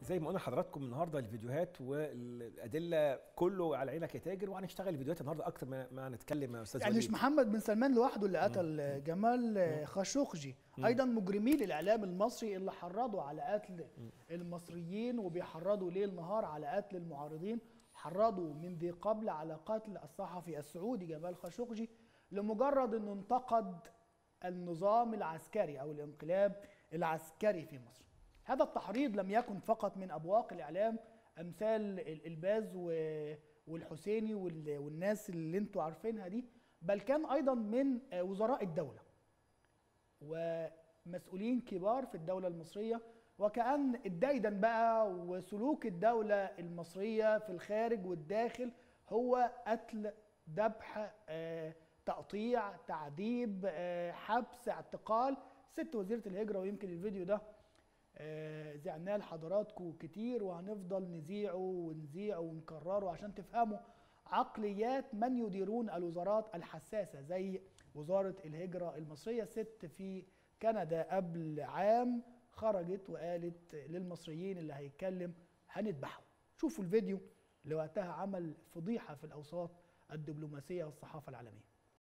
زي ما قلنا لحضراتكم النهارده الفيديوهات والادله كله على عينك يا تاجر وهنشتغل الفيديوهات النهارده اكتر ما, ما هنتكلم يا استاذ يعني مش وليد. محمد بن سلمان لوحده اللي قتل جمال خاشقجي ايضا مجرمي الاعلام المصري اللي حرضوا على قتل المصريين وبيحرضوا ليل نهار على قتل المعارضين حرضوا من ذي قبل على قتل الصحفي السعودي جمال خاشقجي لمجرد انه انتقد النظام العسكري او الانقلاب العسكري في مصر هذا التحريض لم يكن فقط من ابواق الاعلام امثال ال- الباز و- والحسيني وال- والناس اللي انتوا عارفينها دي بل كان ايضا من آه، وزراء الدوله ومسؤولين كبار في الدوله المصريه وكأن الدايدن بقى وسلوك الدولة المصرية في الخارج والداخل هو قتل ذبح آه، تقطيع تعذيب آه، حبس اعتقال ست وزيرة الهجرة ويمكن الفيديو ده آه، زعناه لحضراتكم كتير وهنفضل نذيعه ونذيعه ونكرره عشان تفهموا عقليات من يديرون الوزارات الحساسة زي وزارة الهجرة المصرية ست في كندا قبل عام خرجت وقالت للمصريين اللي هيتكلم هنذبحه شوفوا الفيديو اللي وقتها عمل فضيحة في الأوساط الدبلوماسية والصحافة العالمية